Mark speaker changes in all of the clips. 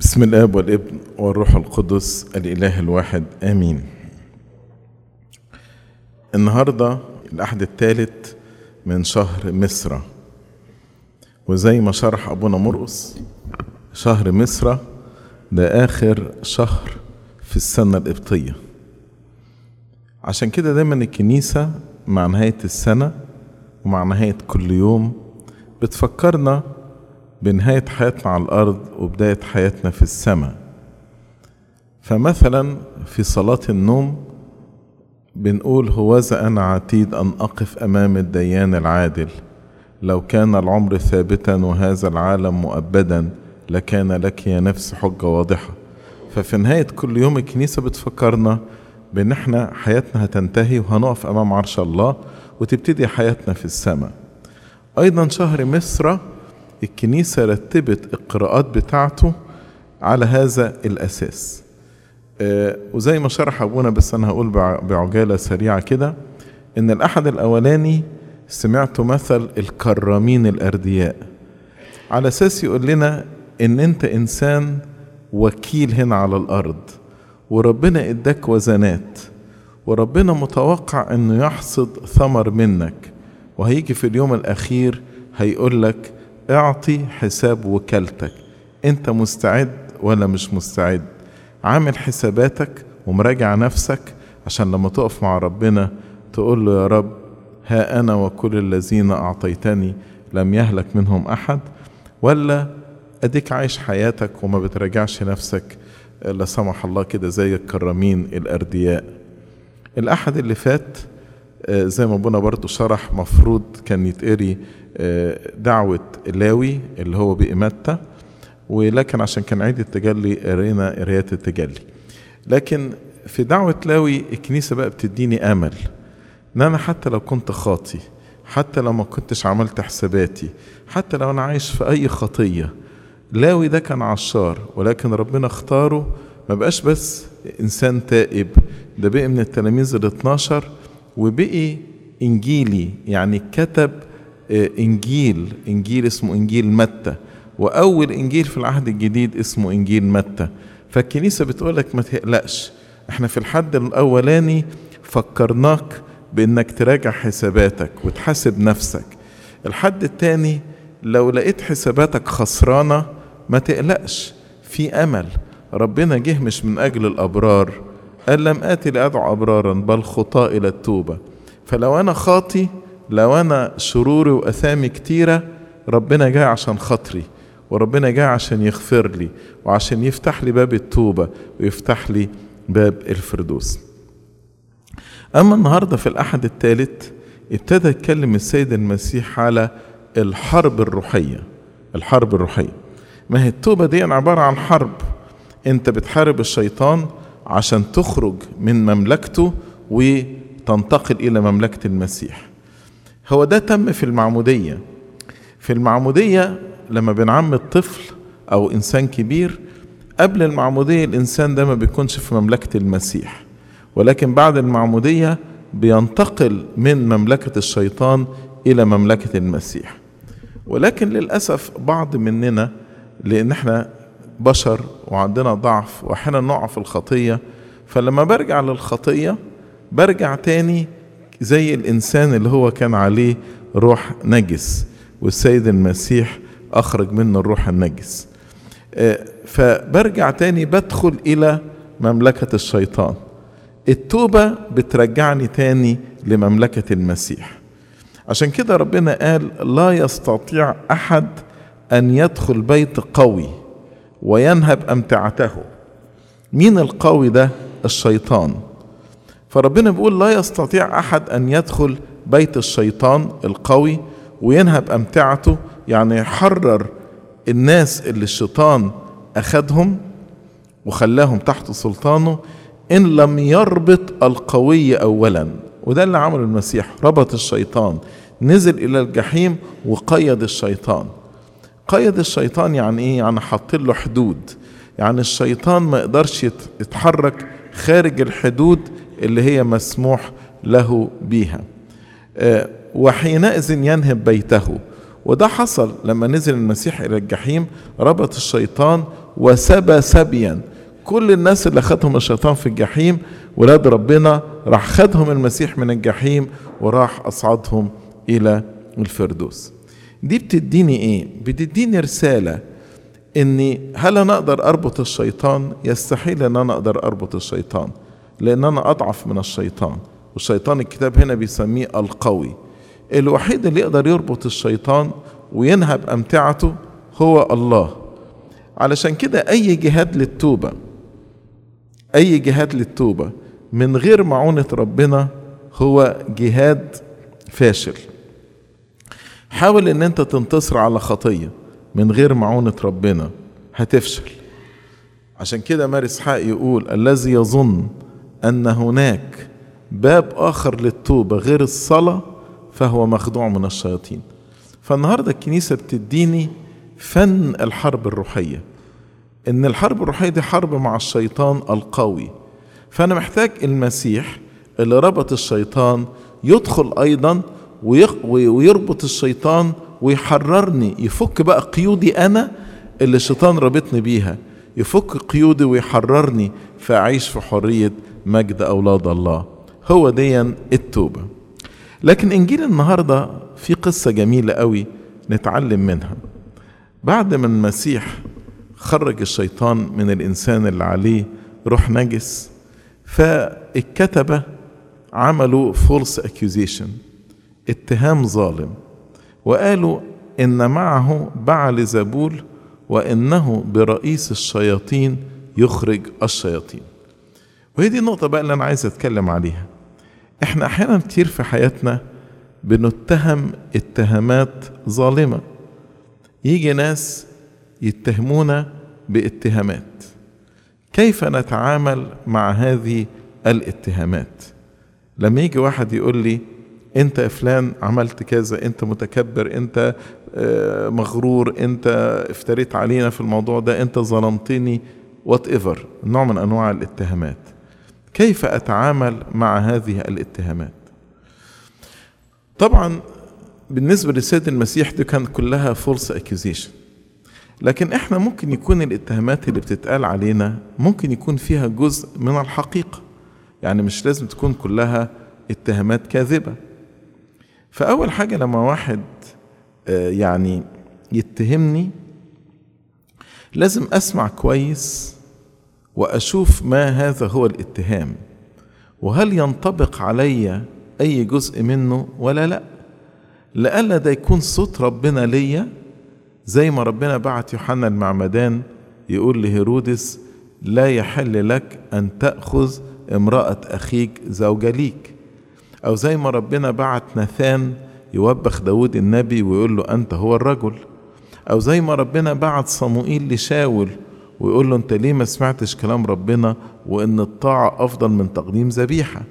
Speaker 1: بسم الاب والابن والروح القدس الاله الواحد امين النهارده الاحد الثالث من شهر مصر وزي ما شرح ابونا مرقس شهر مصر ده اخر شهر في السنه القبطيه عشان كده دايما الكنيسه مع نهايه السنه ومع نهايه كل يوم بتفكرنا بنهاية حياتنا على الأرض وبداية حياتنا في السماء فمثلا في صلاة النوم بنقول هوذا أنا عتيد أن أقف أمام الديان العادل لو كان العمر ثابتا وهذا العالم مؤبدا لكان لك يا نفس حجة واضحة ففي نهاية كل يوم الكنيسة بتفكرنا بأن احنا حياتنا هتنتهي وهنقف أمام عرش الله وتبتدي حياتنا في السماء أيضا شهر مصر الكنيسة رتبت القراءات بتاعته على هذا الأساس آه وزي ما شرح أبونا بس أنا هقول بعجالة سريعة كده إن الأحد الأولاني سمعت مثل الكرامين الأردياء على أساس يقول لنا إن أنت إنسان وكيل هنا على الأرض وربنا إداك وزنات وربنا متوقع إنه يحصد ثمر منك وهيجي في اليوم الأخير هيقول لك اعطي حساب وكالتك انت مستعد ولا مش مستعد عامل حساباتك ومراجع نفسك عشان لما تقف مع ربنا تقول له يا رب ها انا وكل الذين اعطيتني لم يهلك منهم احد ولا اديك عايش حياتك وما بتراجعش نفسك لا سمح الله كده زي الكرامين الاردياء الاحد اللي فات زي ما ابونا برضو شرح مفروض كان يتقري دعوة لاوي اللي هو بإماتة ولكن عشان كان عيد التجلي قرينا قرايات التجلي لكن في دعوة لاوي الكنيسة بقى بتديني أمل إن أنا حتى لو كنت خاطي حتى لو ما كنتش عملت حساباتي حتى لو أنا عايش في أي خطية لاوي ده كان عشار ولكن ربنا اختاره ما بقاش بس إنسان تائب ده بقي من التلاميذ ال 12 وبقي إنجيلي يعني كتب إنجيل إنجيل اسمه إنجيل متى وأول إنجيل في العهد الجديد اسمه إنجيل متى فالكنيسة بتقولك ما تقلقش احنا في الحد الأولاني فكرناك بإنك تراجع حساباتك وتحاسب نفسك الحد التاني لو لقيت حساباتك خسرانة ما تقلقش في أمل ربنا جه مش من أجل الأبرار قال لم آتي لأدعو أبرارا بل خطاة إلى التوبة فلو أنا خاطي لو أنا شروري وأثامي كتيرة ربنا جاي عشان خاطري وربنا جاي عشان يغفر لي وعشان يفتح لي باب التوبة ويفتح لي باب الفردوس أما النهاردة في الأحد الثالث ابتدى يتكلم السيد المسيح على الحرب الروحية الحرب الروحية ما هي التوبة دي عبارة عن حرب انت بتحارب الشيطان عشان تخرج من مملكته وتنتقل إلى مملكة المسيح هو ده تم في المعمودية في المعمودية لما بنعمد طفل أو إنسان كبير قبل المعمودية الإنسان ده ما بيكونش في مملكة المسيح ولكن بعد المعمودية بينتقل من مملكة الشيطان إلى مملكة المسيح ولكن للأسف بعض مننا لأن احنا بشر وعندنا ضعف وأحيانا نقع في الخطية فلما برجع للخطية برجع تاني زي الإنسان اللي هو كان عليه روح نجس والسيد المسيح أخرج منه الروح النجس فبرجع تاني بدخل إلى مملكة الشيطان التوبة بترجعني تاني لمملكة المسيح عشان كده ربنا قال لا يستطيع أحد أن يدخل بيت قوي وينهب أمتعته مين القوي ده الشيطان فربنا بيقول لا يستطيع احد ان يدخل بيت الشيطان القوي وينهب امتعته يعني يحرر الناس اللي الشيطان اخذهم وخلاهم تحت سلطانه ان لم يربط القوي اولا وده اللي عمله المسيح ربط الشيطان نزل الى الجحيم وقيد الشيطان قيد الشيطان يعني ايه يعني حط له حدود يعني الشيطان ما يقدرش يتحرك خارج الحدود اللي هي مسموح له بيها وحينئذ ينهب بيته وده حصل لما نزل المسيح إلى الجحيم ربط الشيطان وسبى سبيا كل الناس اللي خدهم الشيطان في الجحيم ولاد ربنا راح خدهم المسيح من الجحيم وراح أصعدهم إلى الفردوس دي بتديني إيه؟ بتديني رسالة إني هل أنا أقدر أربط الشيطان؟ يستحيل إن أنا أقدر أربط الشيطان لأن أنا أضعف من الشيطان والشيطان الكتاب هنا بيسميه القوي الوحيد اللي يقدر يربط الشيطان وينهب أمتعته هو الله علشان كده أي جهاد للتوبة أي جهاد للتوبة من غير معونة ربنا هو جهاد فاشل حاول ان انت تنتصر على خطية من غير معونة ربنا هتفشل عشان كده ماري اسحاق يقول الذي يظن ان هناك باب اخر للتوبة غير الصلاة فهو مخدوع من الشياطين فالنهاردة الكنيسة بتديني فن الحرب الروحية ان الحرب الروحية دي حرب مع الشيطان القوي فانا محتاج المسيح اللي ربط الشيطان يدخل ايضا ويربط الشيطان ويحررني يفك بقى قيودي انا اللي الشيطان ربطني بيها يفك قيودي ويحررني فاعيش في حريه مجد اولاد الله هو ديا التوبه لكن انجيل النهارده في قصه جميله قوي نتعلم منها بعد ما المسيح خرج الشيطان من الانسان اللي عليه روح نجس فالكتبه عملوا فولس اكيوزيشن اتهام ظالم وقالوا ان معه بعل زبول وانه برئيس الشياطين يخرج الشياطين وهي دي النقطه بقى اللي انا عايز اتكلم عليها احنا احيانا كتير في حياتنا بنتهم اتهامات ظالمه يجي ناس يتهمونا باتهامات كيف نتعامل مع هذه الاتهامات لما يجي واحد يقول لي انت يا فلان عملت كذا انت متكبر انت مغرور انت افتريت علينا في الموضوع ده انت ظلمتني وات ايفر نوع من انواع الاتهامات كيف اتعامل مع هذه الاتهامات طبعا بالنسبه للسيد المسيح دي كانت كلها فولس اكيوزيشن لكن احنا ممكن يكون الاتهامات اللي بتتقال علينا ممكن يكون فيها جزء من الحقيقه يعني مش لازم تكون كلها اتهامات كاذبه فاول حاجه لما واحد يعني يتهمني لازم اسمع كويس واشوف ما هذا هو الاتهام وهل ينطبق علي اي جزء منه ولا لا لألا ده يكون صوت ربنا ليا زي ما ربنا بعت يوحنا المعمدان يقول لهيرودس لا يحل لك أن تأخذ امرأة أخيك زوجة ليك أو زي ما ربنا بعت نثان يوبخ داود النبي ويقول له أنت هو الرجل أو زي ما ربنا بعت صموئيل لشاول ويقول له أنت ليه ما سمعتش كلام ربنا وإن الطاعة أفضل من تقديم ذبيحة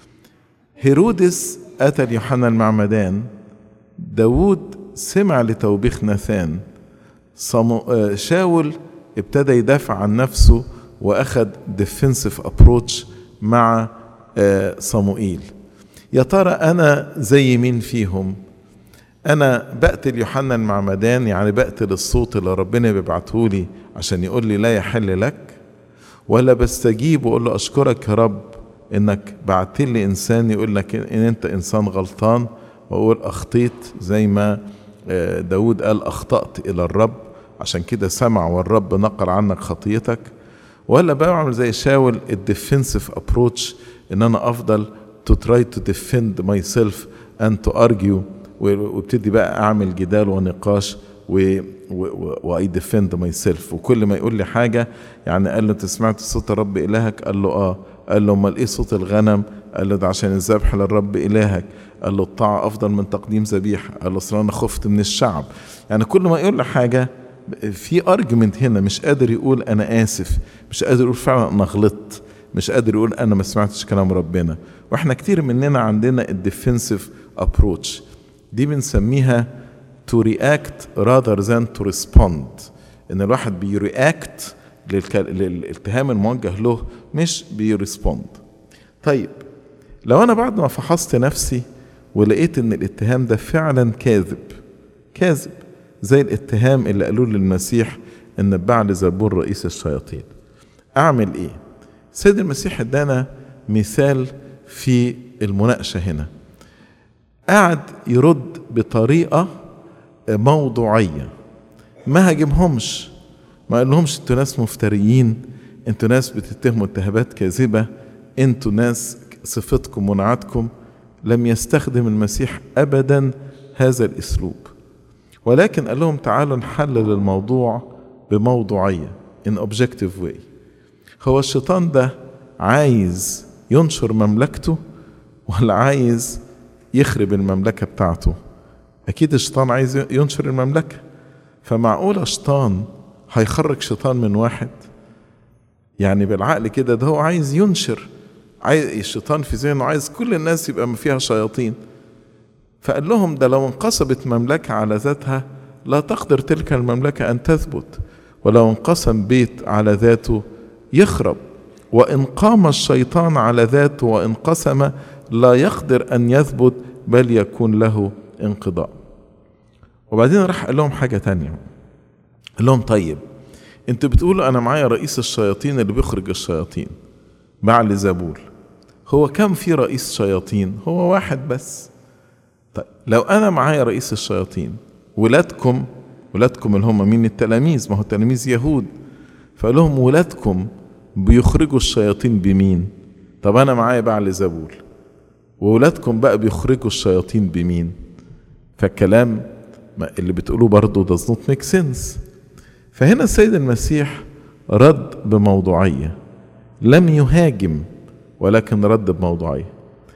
Speaker 1: هيرودس أتى ليوحنا المعمدان داود سمع لتوبيخ ناثان صمو... شاول ابتدى يدافع عن نفسه واخد ديفنسيف ابروتش مع صموئيل يا ترى انا زي مين فيهم انا بقتل يوحنا المعمدان يعني بقتل الصوت اللي ربنا بيبعته لي عشان يقول لي لا يحل لك ولا بستجيب واقول له اشكرك يا رب انك بعت لي انسان يقول لك ان انت انسان غلطان واقول اخطيت زي ما داود قال اخطأت الى الرب عشان كده سمع والرب نقل عنك خطيتك ولا بعمل زي شاول الديفنسيف ابروتش ان انا افضل to try to defend myself and to argue وابتدي بقى اعمل جدال ونقاش و واي ديفند ماي سيلف وكل ما يقول لي حاجه يعني قال له انت سمعت صوت الرب الهك قال له اه قال له امال ايه صوت الغنم قال له ده عشان الذبح للرب الهك قال له الطاعه افضل من تقديم ذبيحه قال له اصل انا خفت من الشعب يعني كل ما يقول له حاجه في ارجمنت هنا مش قادر يقول انا اسف مش قادر يقول فعلا انا غلطت مش قادر يقول انا ما سمعتش كلام ربنا واحنا كتير مننا عندنا الديفنسيف ابروتش دي بنسميها to react rather than to respond ان الواحد بيرياكت للاتهام الموجه له مش بيرسبوند طيب لو انا بعد ما فحصت نفسي ولقيت ان الاتهام ده فعلا كاذب كاذب زي الاتهام اللي قالوه للمسيح ان بعل زبور رئيس الشياطين اعمل ايه سيد المسيح ادانا مثال في المناقشه هنا قعد يرد بطريقه موضوعيه ما هاجمهمش ما قالهمش انتوا ناس مفتريين انتوا ناس بتتهموا اتهامات كاذبه انتوا ناس صفتكم ونعتكم لم يستخدم المسيح ابدا هذا الاسلوب ولكن قال لهم تعالوا نحلل الموضوع بموضوعيه in objective way هو الشيطان ده عايز ينشر مملكته ولا عايز يخرب المملكة بتاعته أكيد الشيطان عايز ينشر المملكة فمعقولة شيطان هيخرج شيطان من واحد يعني بالعقل كده ده هو عايز ينشر عايز الشيطان في ذهنه عايز كل الناس يبقى ما فيها شياطين فقال لهم ده لو انقسمت مملكة على ذاتها لا تقدر تلك المملكة أن تثبت ولو انقسم بيت على ذاته يخرب وإن قام الشيطان على ذاته وانقسم لا يقدر أن يثبت بل يكون له انقضاء وبعدين راح قال لهم حاجة تانية قال لهم طيب انتوا بتقولوا أنا معايا رئيس الشياطين اللي بيخرج الشياطين بعل زبول هو كم في رئيس شياطين هو واحد بس طيب لو أنا معايا رئيس الشياطين ولادكم ولادكم اللي هم مين التلاميذ ما هو التلاميذ يهود فقال لهم ولادكم بيخرجوا الشياطين بمين طب انا معايا بعل زبول وولادكم بقى بيخرجوا الشياطين بمين فالكلام اللي بتقولوه برضه does not make sense فهنا السيد المسيح رد بموضوعية لم يهاجم ولكن رد بموضوعية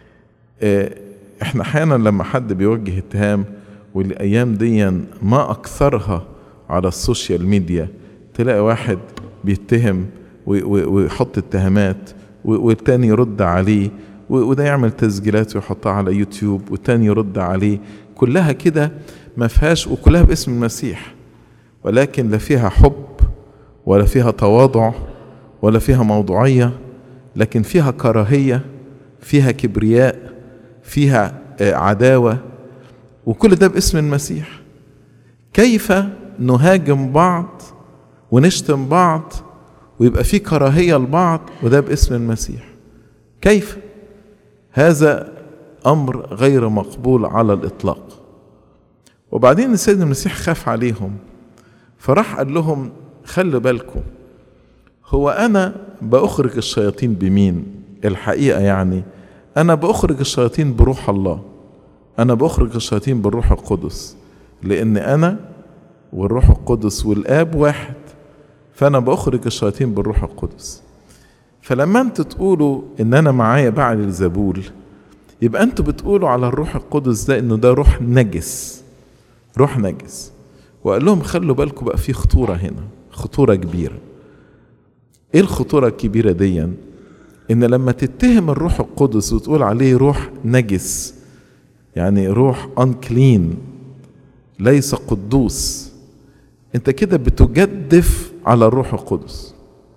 Speaker 1: احنا احيانا لما حد بيوجه اتهام والايام دي ما اكثرها على السوشيال ميديا تلاقي واحد بيتهم ويحط اتهامات والتاني يرد عليه وده يعمل تسجيلات ويحطها على يوتيوب والتاني يرد عليه كلها كده ما فيهاش وكلها باسم المسيح ولكن لا فيها حب ولا فيها تواضع ولا فيها موضوعية لكن فيها كراهية فيها كبرياء فيها عداوة وكل ده باسم المسيح كيف نهاجم بعض ونشتم بعض ويبقى في كراهيه لبعض وده باسم المسيح كيف هذا امر غير مقبول على الاطلاق وبعدين السيد المسيح خاف عليهم فراح قال لهم خلوا بالكم هو انا باخرج الشياطين بمين الحقيقه يعني انا باخرج الشياطين بروح الله انا باخرج الشياطين بالروح القدس لان انا والروح القدس والاب واحد فانا بخرج الشياطين بالروح القدس فلما انتوا تقولوا ان انا معايا بعل الزبول يبقى انتوا بتقولوا على الروح القدس ده انه ده روح نجس روح نجس وقال لهم خلوا بالكم بقى في خطوره هنا خطوره كبيره ايه الخطوره الكبيره دي ان لما تتهم الروح القدس وتقول عليه روح نجس يعني روح unclean ليس قدوس انت كده بتجدف على الروح القدس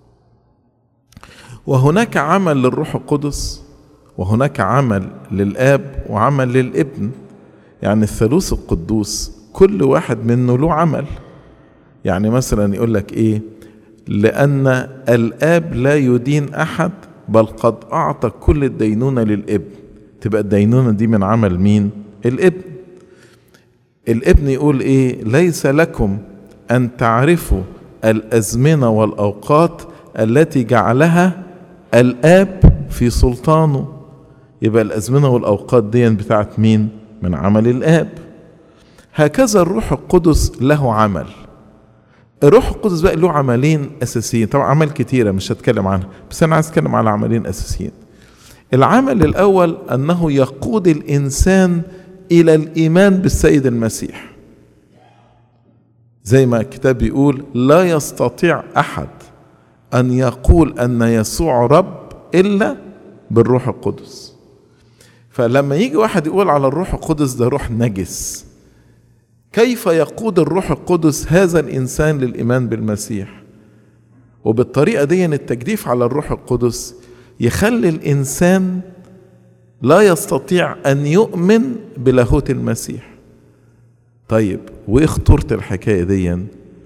Speaker 1: وهناك عمل للروح القدس وهناك عمل للاب وعمل للابن يعني الثالوث القدوس كل واحد منه له عمل يعني مثلا يقول لك ايه لان الاب لا يدين احد بل قد اعطى كل الدينونه للابن تبقى الدينونه دي من عمل مين الابن الابن يقول ايه ليس لكم ان تعرفوا الازمنه والاوقات التي جعلها الاب في سلطانه يبقى الازمنه والاوقات دي بتاعت مين من عمل الاب هكذا الروح القدس له عمل الروح القدس بقى له عملين اساسيين طبعا عمل كتيره مش هتكلم عنها بس انا عايز اتكلم على عملين اساسيين العمل الاول انه يقود الانسان الى الايمان بالسيد المسيح زي ما الكتاب بيقول لا يستطيع احد ان يقول ان يسوع رب الا بالروح القدس فلما يجي واحد يقول على الروح القدس ده روح نجس كيف يقود الروح القدس هذا الانسان للايمان بالمسيح وبالطريقه دي التجديف على الروح القدس يخلي الانسان لا يستطيع ان يؤمن بلاهوت المسيح طيب وايه خطوره الحكايه دي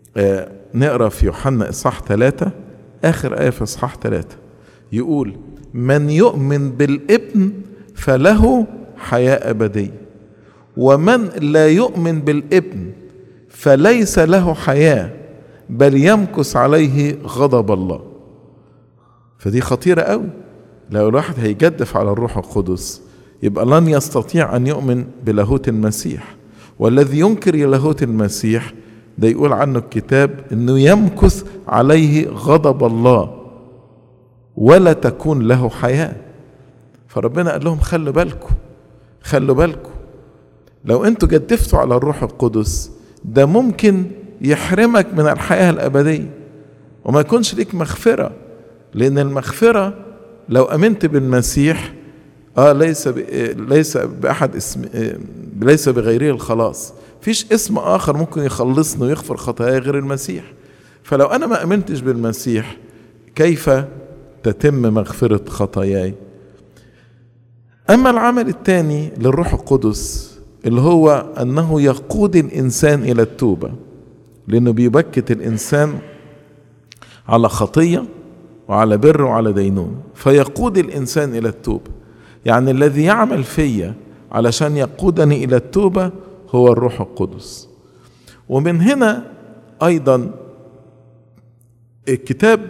Speaker 1: آه نقرا في يوحنا اصحاح ثلاثة اخر ايه في اصحاح ثلاثة يقول من يؤمن بالابن فله حياه ابديه ومن لا يؤمن بالابن فليس له حياه بل يمكث عليه غضب الله فدي خطيره قوي لو الواحد هيجدف على الروح القدس يبقى لن يستطيع ان يؤمن بلاهوت المسيح والذي ينكر لاهوت المسيح ده يقول عنه الكتاب انه يمكث عليه غضب الله ولا تكون له حياه فربنا قال لهم خلوا بالكم خلوا بالكم لو انتوا جدفتوا على الروح القدس ده ممكن يحرمك من الحياه الابديه وما يكونش ليك مغفره لان المغفره لو امنت بالمسيح اه ليس ب... ليس باحد اسم ليس بغيره الخلاص فيش اسم اخر ممكن يخلصني ويغفر خطاياي غير المسيح فلو انا ما امنتش بالمسيح كيف تتم مغفره خطاياي اما العمل الثاني للروح القدس اللي هو انه يقود الانسان الى التوبه لانه بيبكت الانسان على خطيه وعلى بر وعلى دينون فيقود الانسان الى التوبه يعني الذي يعمل فيا علشان يقودني الى التوبه هو الروح القدس ومن هنا ايضا الكتاب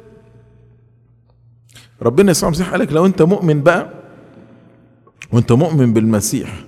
Speaker 1: ربنا يسوع المسيح قال لك لو انت مؤمن بقى وانت مؤمن بالمسيح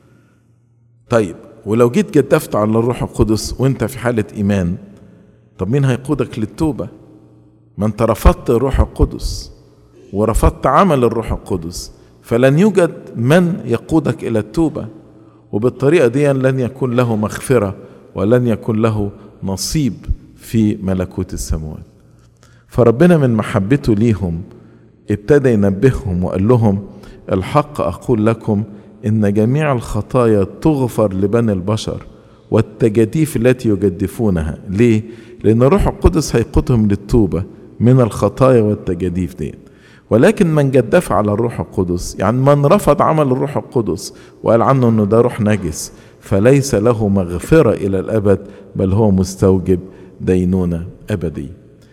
Speaker 1: طيب ولو جيت جدفت على الروح القدس وانت في حاله ايمان طب مين هيقودك للتوبه ما انت رفضت الروح القدس ورفضت عمل الروح القدس فلن يوجد من يقودك الى التوبه وبالطريقه دي لن يكون له مغفره ولن يكون له نصيب في ملكوت السماوات فربنا من محبته ليهم ابتدى ينبههم وقال لهم الحق اقول لكم ان جميع الخطايا تغفر لبني البشر والتجاديف التي يجدفونها ليه لان الروح القدس هيقودهم للتوبه من الخطايا والتجاديف دي ولكن من جدف على الروح القدس يعني من رفض عمل الروح القدس وقال عنه انه ده روح نجس فليس له مغفره الى الابد بل هو مستوجب دينونه ابديه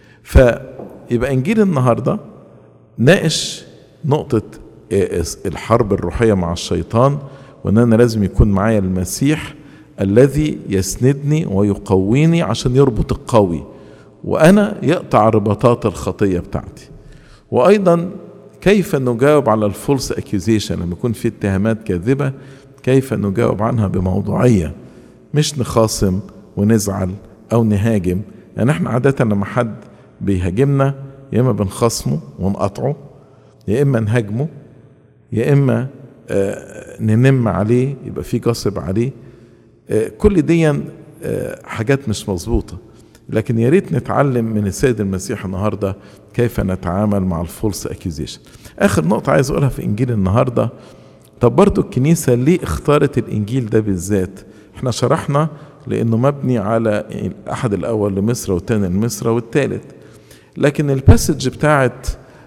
Speaker 1: فيبقى انجيل النهارده ناقش نقطه الحرب الروحيه مع الشيطان وان انا لازم يكون معايا المسيح الذي يسندني ويقويني عشان يربط القوي وانا يقطع رباطات الخطيه بتاعتي وايضا كيف نجاوب على الفولس اكيوزيشن لما يكون في اتهامات كاذبه كيف نجاوب عنها بموضوعيه مش نخاصم ونزعل او نهاجم يعني احنا عاده لما حد بيهاجمنا يا اما بنخاصمه ونقطعه يا اما نهاجمه يا اما آه ننم عليه يبقى في غصب عليه آه كل دي آه حاجات مش مظبوطه لكن يا ريت نتعلم من السيد المسيح النهارده كيف نتعامل مع الفولس اكيوزيشن اخر نقطه عايز اقولها في انجيل النهارده طب برضو الكنيسه ليه اختارت الانجيل ده بالذات احنا شرحنا لانه مبني على الاحد الاول لمصر والثاني لمصر والثالث لكن الباسج بتاعت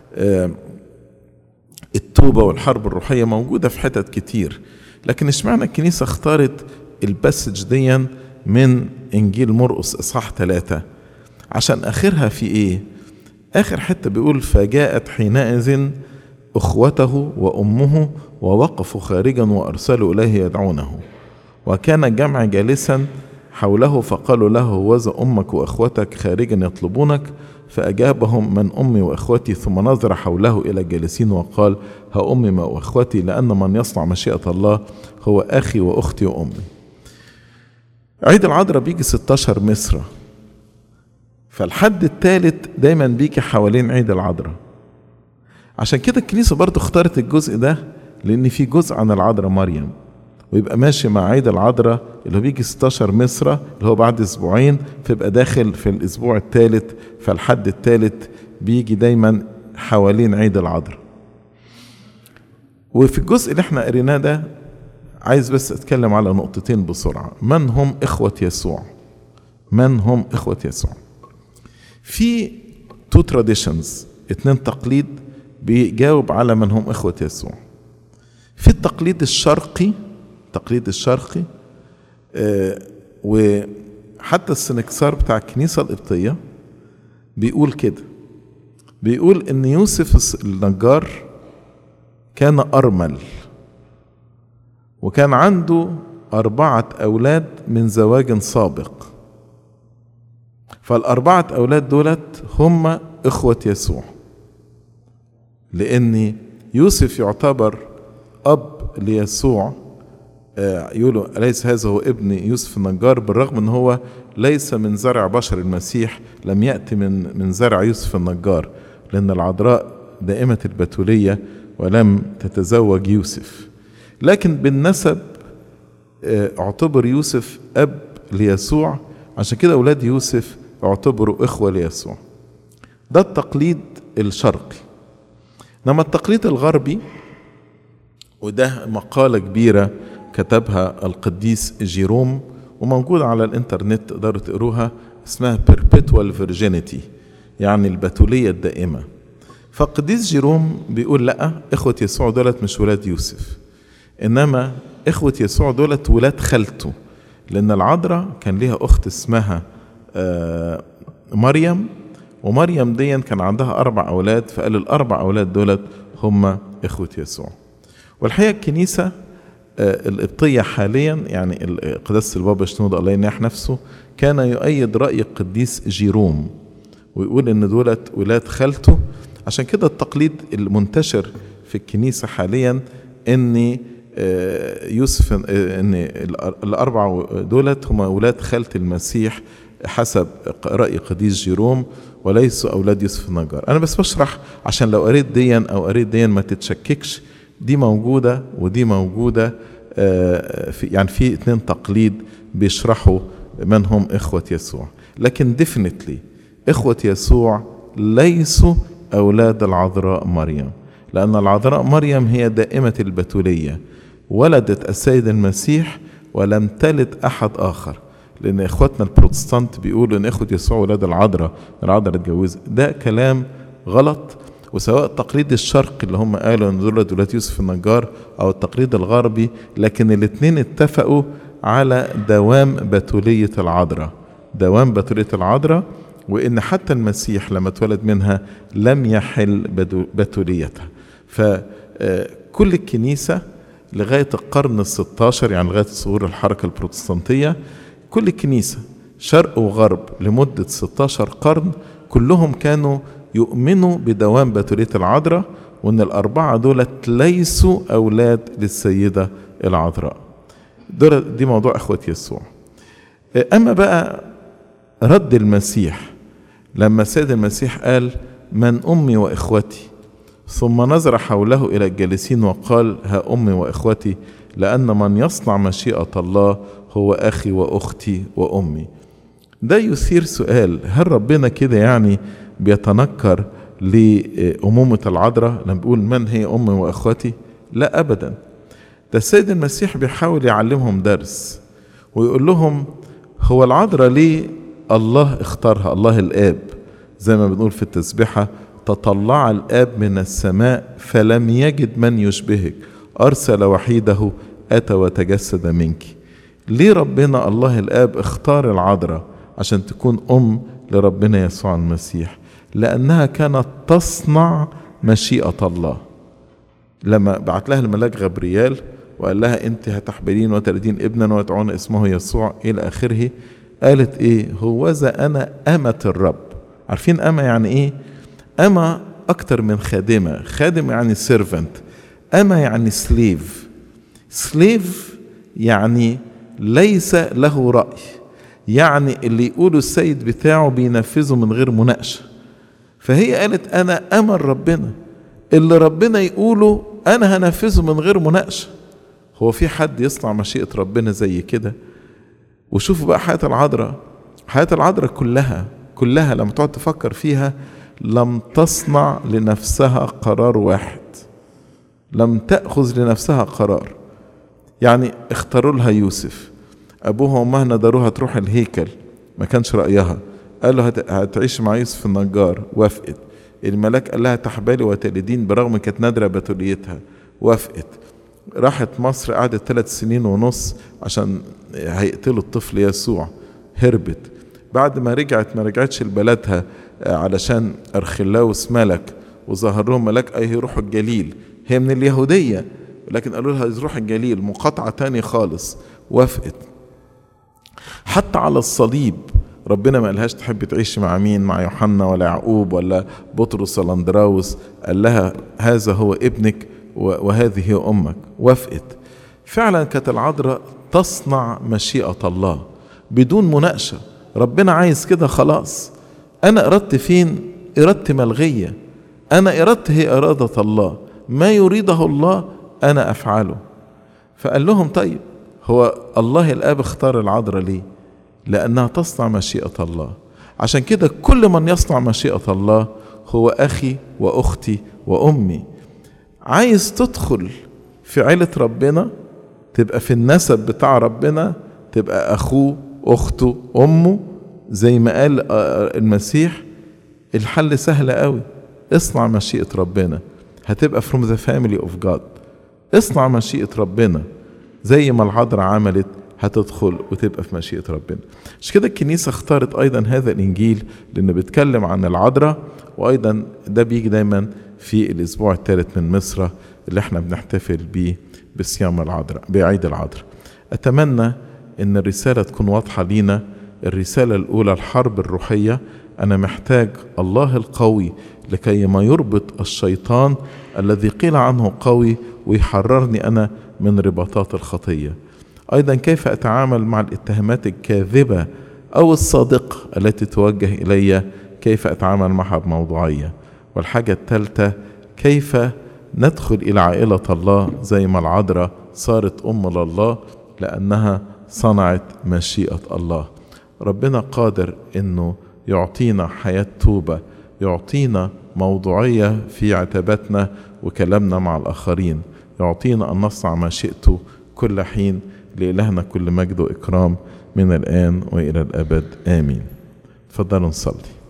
Speaker 1: التوبه والحرب الروحيه موجوده في حتت كتير لكن اشمعنى الكنيسه اختارت الباسج ديا من انجيل مرقس اصحاح ثلاثة عشان اخرها في ايه اخر حته بيقول فجاءت حينئذ اخوته وامه ووقفوا خارجا وارسلوا اليه يدعونه وكان الجمع جالسا حوله فقالوا له وذا امك واخوتك خارجا يطلبونك فاجابهم من امي واخوتي ثم نظر حوله الى الجالسين وقال ها امي واخوتي لان من يصنع مشيئه الله هو اخي واختي وامي عيد العذراء بيجي 16 مصر فالحد الثالث دايما بيجي حوالين عيد العذراء عشان كده الكنيسه برضو اختارت الجزء ده لان في جزء عن العذراء مريم ويبقى ماشي مع عيد العذراء اللي هو بيجي 16 مصر اللي هو بعد اسبوعين فيبقى داخل في الاسبوع الثالث فالحد الثالث بيجي دايما حوالين عيد العذراء وفي الجزء اللي احنا قريناه ده عايز بس اتكلم على نقطتين بسرعه من هم اخوه يسوع من هم اخوه يسوع في تو تراديشنز اتنين تقليد بيجاوب على من هم اخوه يسوع في التقليد الشرقي التقليد الشرقي آه حتى السنكسار بتاع الكنيسة القبطية بيقول كده بيقول ان يوسف النجار كان ارمل وكان عنده اربعه اولاد من زواج سابق فالاربعه اولاد دولت هم اخوه يسوع لان يوسف يعتبر اب ليسوع يقولوا أليس هذا هو ابن يوسف النجار بالرغم ان هو ليس من زرع بشر المسيح لم يأتي من من زرع يوسف النجار لأن العذراء دائمة البتولية ولم تتزوج يوسف لكن بالنسب اعتبر يوسف أب ليسوع عشان كده أولاد يوسف اعتبروا إخوة ليسوع ده التقليد الشرقي إنما التقليد الغربي وده مقالة كبيرة كتبها القديس جيروم وموجودة على الانترنت تقدروا تقروها اسمها perpetual virginity يعني البتولية الدائمة فالقديس جيروم بيقول لا إخوة يسوع دولت مش ولاد يوسف إنما إخوة يسوع دولت ولاد خالته لأن العذراء كان ليها أخت اسمها مريم ومريم دي كان عندها أربع أولاد فقال الأربع أولاد دولت هم إخوة يسوع والحقيقة الكنيسة القبطية حاليا يعني قداسة البابا شنود الله ينيح نفسه كان يؤيد رأي القديس جيروم ويقول ان دولت ولاد خالته عشان كده التقليد المنتشر في الكنيسة حاليا ان يوسف ان الاربع دولت هم اولاد خالة المسيح حسب رأي قديس جيروم وليسوا اولاد يوسف النجار انا بس بشرح عشان لو قريت ديا او قريت ديا ما تتشككش دي موجودة ودي موجودة في يعني في اتنين تقليد بيشرحوا من هم إخوة يسوع لكن ديفنتلي إخوة يسوع ليسوا أولاد العذراء مريم لأن العذراء مريم هي دائمة البتولية ولدت السيد المسيح ولم تلد أحد آخر لأن إخواتنا البروتستانت بيقولوا إن إخوة يسوع ولاد العذراء العذراء اتجوزت ده كلام غلط وسواء التقليد الشرقي اللي هم قالوا ان دول ولاد يوسف النجار او التقليد الغربي لكن الاثنين اتفقوا على دوام بتولية العذراء دوام بتولية العذراء وان حتى المسيح لما اتولد منها لم يحل بتوليتها فكل الكنيسة لغاية القرن الستاشر يعني لغاية ظهور الحركة البروتستانتية كل الكنيسة شرق وغرب لمدة 16 قرن كلهم كانوا يؤمنوا بدوام بتولية العذراء وان الاربعة دولت ليسوا اولاد للسيدة العذراء دول دي موضوع اخوة يسوع اما بقى رد المسيح لما السيد المسيح قال من امي واخوتي ثم نظر حوله الى الجالسين وقال ها امي واخوتي لان من يصنع مشيئة الله هو اخي واختي وامي ده يثير سؤال هل ربنا كده يعني بيتنكر لأمومة العذراء لما بيقول من هي أمي وأخوتي لا أبدا ده السيد المسيح بيحاول يعلمهم درس ويقول لهم هو العذراء ليه الله اختارها الله الآب زي ما بنقول في التسبيحة تطلع الآب من السماء فلم يجد من يشبهك أرسل وحيده أتى وتجسد منك ليه ربنا الله الآب اختار العذراء عشان تكون أم لربنا يسوع المسيح لأنها كانت تصنع مشيئة الله لما بعت لها الملاك غبريال وقال لها أنت هتحبلين وتلدين ابنا وتدعون اسمه يسوع إلى آخره قالت إيه هوذا أنا أمة الرب عارفين أمة يعني إيه أمة أكتر من خادمة خادم يعني سيرفنت أمة يعني سليف سليف يعني ليس له رأي يعني اللي يقوله السيد بتاعه بينفذه من غير مناقشة فهي قالت أنا أمل ربنا اللي ربنا يقوله أنا هنفذه من غير مناقشة هو في حد يصنع مشيئة ربنا زي كده وشوفوا بقى حياة العذراء حياة العذراء كلها كلها لما تقعد تفكر فيها لم تصنع لنفسها قرار واحد لم تأخذ لنفسها قرار يعني اختاروا لها يوسف ابوها وامها ندروها تروح الهيكل ما كانش رايها قال له هتعيش مع يوسف النجار وافقت الملاك قال لها تحبالي وتلدين برغم كانت نادره بتوليتها وافقت راحت مصر قعدت ثلاث سنين ونص عشان هيقتلوا الطفل يسوع هربت بعد ما رجعت ما رجعتش لبلدها علشان أرخلاوس ملك وظهر لهم ملاك أي يروحوا الجليل هي من اليهودية لكن قالوا لها تروح الجليل مقاطعة تاني خالص وافقت حتى على الصليب ربنا ما قالهاش تحب تعيش مع مين مع يوحنا ولا يعقوب ولا بطرس ولا اندراوس قال لها هذا هو ابنك وهذه هي امك وافقت فعلا كانت العذراء تصنع مشيئة الله بدون مناقشة ربنا عايز كده خلاص أنا إرادتي فين إرادتي ملغية أنا إرادتي هي إرادة الله ما يريده الله أنا أفعله فقال لهم طيب هو الله الآب اختار العذراء ليه لأنها تصنع مشيئة الله عشان كده كل من يصنع مشيئة الله هو أخي وأختي وأمي عايز تدخل في عيلة ربنا تبقى في النسب بتاع ربنا تبقى أخوه أخته أمه زي ما قال المسيح الحل سهل قوي اصنع مشيئة ربنا هتبقى from the family of God اصنع مشيئة ربنا زي ما العذراء عملت هتدخل وتبقى في مشيئة ربنا مش كده الكنيسة اختارت أيضا هذا الإنجيل لأنه بيتكلم عن العذراء وأيضا ده بيجي دايما في الأسبوع الثالث من مصر اللي احنا بنحتفل بيه بصيام العذراء بعيد العذراء أتمنى إن الرسالة تكون واضحة لينا الرسالة الأولى الحرب الروحية أنا محتاج الله القوي لكي ما يربط الشيطان الذي قيل عنه قوي ويحررني أنا من رباطات الخطية أيضا كيف أتعامل مع الاتهامات الكاذبة أو الصادقة التي توجه إلي كيف أتعامل معها بموضوعية والحاجة الثالثة كيف ندخل إلى عائلة الله زي ما العذراء صارت أم لله لأنها صنعت مشيئة الله ربنا قادر انه يعطينا حياة توبة يعطينا موضوعية في عتباتنا وكلامنا مع الآخرين يعطينا أن نصنع مشيئته كل حين لإلهنا كل مجد وإكرام من الآن وإلى الأبد آمين تفضلوا نصلي